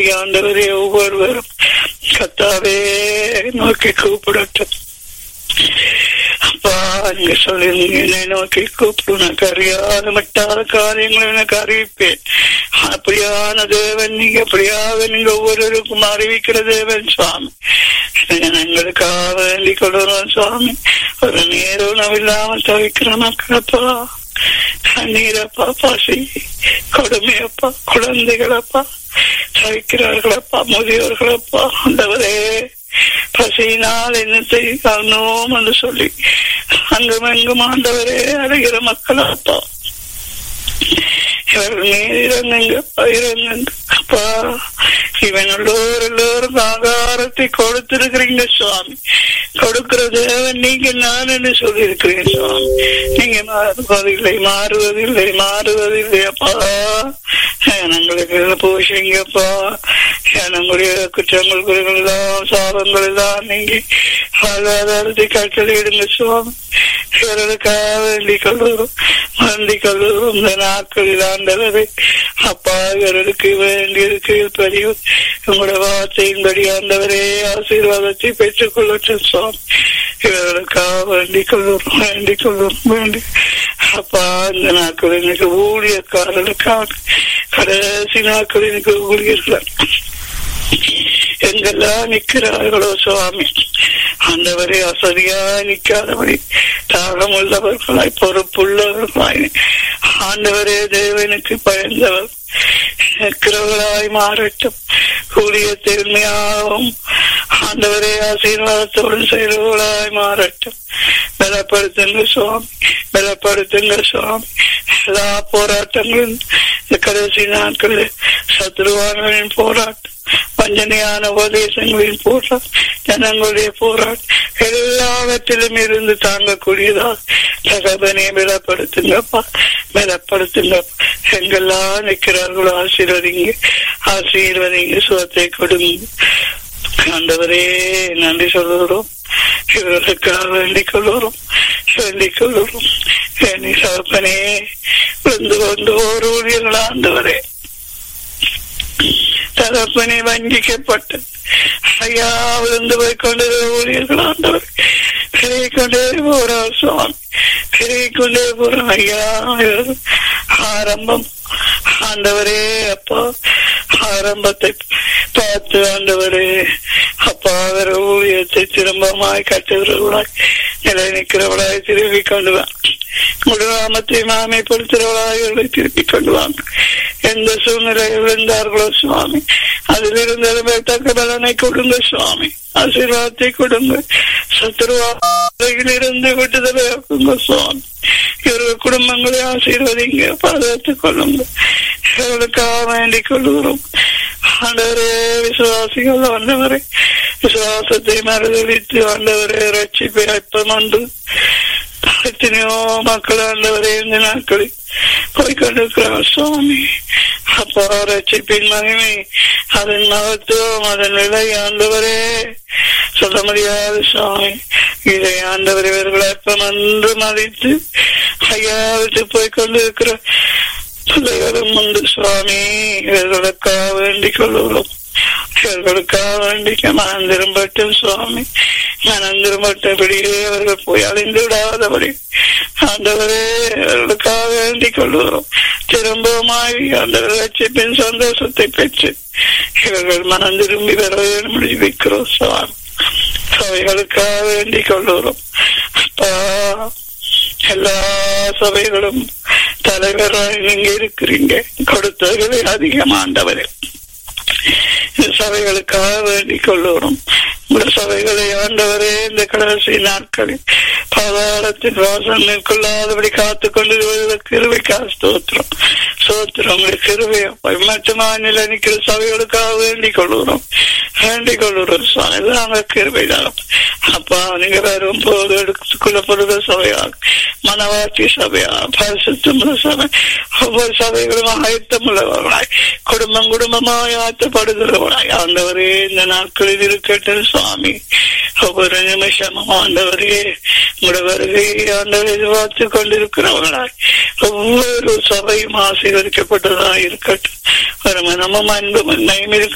ஆண்டவரே ஒவ்வொருவரும் கத்தாவே நோக்கி கூப்பிடட்டும் அப்பா நீங்க சொல்லுங்க என்னை நோக்கி கூப்பிடு எனக்கு அறியாத மட்டாத காரியங்களை எனக்கு அறிவிப்பேன் அப்படியான தேவன் நீங்க அப்படியாக நீங்க ஒவ்வொருவருக்கும் அறிவிக்கிற தேவன் சுவாமி எங்களுக்காக வேண்டிக் கொள்கிறோம் சுவாமி ஒரு நேரம் உணவில்லாமல் தவிக்கிற மக்களப்பா கண்ணீரப்பா பசி கொடுமையப்பா குழந்தைகளப்பா தவிக்கிறார்களப்பா முதியோர்களப்பா ஆண்டவரே பசியினால் என்னத்தை காணோம் என்று சொல்லி அங்கும் எங்கும் ஆண்டவரே அடைகிற மக்கள் அப்பா இவர்கள் மீது இறங்குங்க இறங்குங்க அப்பா இவன் எல்லோரும் எல்லோரும் ஆகாரத்தை கொடுத்திருக்கிறீங்க சுவாமி கொடுக்கிற தேவன் நீங்க நான் என்று சொல்லியிருக்கிறேன் சுவாமி நீங்க மாறுவதில்லை மாறுவதில்லை மாறுவதில்லை அப்பா எங்களுக்கு போஷிங்கப்பா நம்முடைய குற்றங்கள் குறைகள் எல்லாம் சாபங்கள் எல்லாம் நீங்க வாழ்வாதாரத்தை கட்டளையிடுங்க சுவாமி இவர்களுக்காக வேண்டிக் கொள்வோம் வேண்டிக் கொள்வோம் இந்த நாட்களில் ஆண்டவரை அப்பா இவர்களுக்கு வேண்டி இருக்கிற பதிவு உங்களோட வார்த்தையின்படி ஆண்டவரே ஆசீர்வாதத்தை பெற்றுக் கொள்ளட்டும் சுவாமி இவர்களுக்காக வேண்டிக் கொள்வோம் வேண்டிக் கொள்வோம் வேண்டி அப்பா இந்த நாட்கள் எனக்கு ஊழியக்காரர்களுக்காக கடைசி நாட்கள் எனக்கு ஊழியர்கள் எங்கெல்லாம் நிற்கிறார்களோ சுவாமி ஆண்டவரே அசதியா நிற்காதபடி தாகம் உள்ளவர்களாய் பொறுப்புள்ளவர்களாய் ஆண்டவரே தேவனுக்கு பயந்தவர் நிற்கிறவர்களாய் மாறட்டும் கூடிய திறமையாகவும் ஆண்டவரே ஆசீர்வாதத்தோடு செய்கிறவர்களாய் மாறட்டும் பலப்படுத்துங்க சுவாமி பலப்படுத்துங்க சுவாமி எல்லா போராட்டங்களும் இந்த கடைசி நாட்களில் சத்ருவானவரின் போராட்டம் வஞ்சனையான உபதேசங்களின் போராட்டம் ஜனங்களுடைய போராட்டம் எல்லாவற்றிலும் இருந்து தாங்கக்கூடியதாக தகவனை பலப்படுத்துங்கப்பா பலப்படுத்துங்கப்பா எங்கெல்லாம் நிற்கிறார்களோ ஆசீர்வதிங்க ஆசீர்வதிங்க சுகத்தை கொடுங்க ஆண்டவரே நன்றி சொல்லுகிறோம் இவர்களுக்காக வேண்டிக் கொள்ளுறோம் வேண்டிக் கொள்ளுறோம் என் சகப்பனே விழுந்து கொண்டு ஒரு ஊழியர்கள் ஆண்டவரே தகப்பனை வஞ்சிக்கப்பட்டு ஐயா விழுந்து போய் கொண்டு ஊழியர்கள் ஆண்டவர் பெருகி கொண்டே போறார் சுவாமி பெருகி கொண்டே போறோம் ஐயா ஆரம்பம் ஆண்டவரே அப்பா ஆரம்பத்தை பார்த்து ஆண்டவரே அப்பா அவர் ஊழியத்தை திரும்பமாய் கட்டுகிறவர்களாய் நிலை நிற்கிறவளாய் திரும்பி கொண்டு வாங்க முழுவாமத்தை மாமைப்படுத்துகிறவளாய் இவர்களை திருப்பி கொண்டு வாங்க எந்த சூழ்நிலையில் இருந்தார்களோ சுவாமி அதிலிருந்து தக்க பலனை கொடுங்க சுவாமி ஆசீர்வாதத்தை கொடுங்க சத்துருவாயிலிருந்து விட்டுதலை ஆக்குங்க சுவாமி இவர்கள் குடும்பங்களை ஆசீர்வதிங்க பாதுகாத்துக் கொள்ளுங்க இவர்களுக்காக வேண்டிக் கொள்கிறோம் ஆண்டவரே விசுவாசிகள் ஆண்டவரே விசுவாசத்தை மறுதளித்து ஆண்டவரே ரட்சிப்பை அற்பம் உண்டு எத்தனையோ மக்கள் ஆண்டவரே இந்த நாட்களில் போய்கொண்டிருக்கிறார் சுவாமி அப்பா ரட்சிப்பின் மகிமை அதன் மகத்துவம் அதன் விலை ஆண்டவரே சொல்ல முடியாது சுவாமி இதை ஆண்டவர் இவர்கள் அற்பம் என்று மதித்து ஐயா விட்டு போய் கொண்டிருக்கிற பிள்ளைகளும் உண்டு சுவாமி இவர்களுக்காக வேண்டிக் கொள்ளுகிறோம் இவர்களுக்காக வேண்டிக்க மனம் திரும்பட்டும் சுவாமி மனம் திரும்பட்டபடியே அவர்கள் போய் அழிந்து விடாதபடி ஆண்டவரே அவர்களுக்காக வேண்டிக் கொள்கிறோம் திரும்பவுமாய் ஆண்டவர் ரட்சிப்பின் சந்தோஷத்தை பெற்று இவர்கள் மனம் திரும்பி வர வேண்டும் வைக்கிறோம் சுவாமி சபைகளுக்காக வேண்டிக் கொள்கிறோம் அப்பா எல்லா சபைகளும் தலைவராக நீங்க இருக்கிறீங்க கொடுத்தவர்களே அதிகமாண்டவரே சபைகளுக்காக வேண்டிக் கொள்ளணும் இந்த சபைகளை ஆண்டவரே இந்த கடைசி நாட்களில் பாதாளத்தின் வாசம் மேற்கொள்ளாதபடி காத்து கொண்டு கிருவைக்கா ஸ்தோத்திரம் ஸ்தோத்திரம் உங்களுக்கு கிருவையம் மட்டுமா நிலை நிற்கிற சபைகளுக்காக வேண்டிக் கொள்ளுகிறோம் வேண்டிக் கொள்ளுகிறோம் சுவாமி கிருவைதான் அப்பா நீங்க வரும் போது எடுத்துக்கொள்ளப்படுகிற சபையாக மனவாட்சி சபையா பரிசுத்தமுள்ள சபை ஒவ்வொரு சபைகளும் ஆயத்தமுள்ளவர்களாய் குடும்பம் குடும்பமாய் ஆயத்தப்படுகிறவர்களாய் ஆண்டவரே இந்த நாட்களில் இருக்கட்டும் சுவாமி ஒவ்வொரு நிமிஷமும் ஆண்டவரே உங்களோட வருகை ஆண்டவர் எதிர்பார்த்து கொண்டிருக்கிறவர்களாய் ஒவ்வொரு சபையும் ஆசீர்வதிக்கப்பட்டதா இருக்கட்டும் ஒரு மனமும் அன்பும் நன்மையும் இருக்க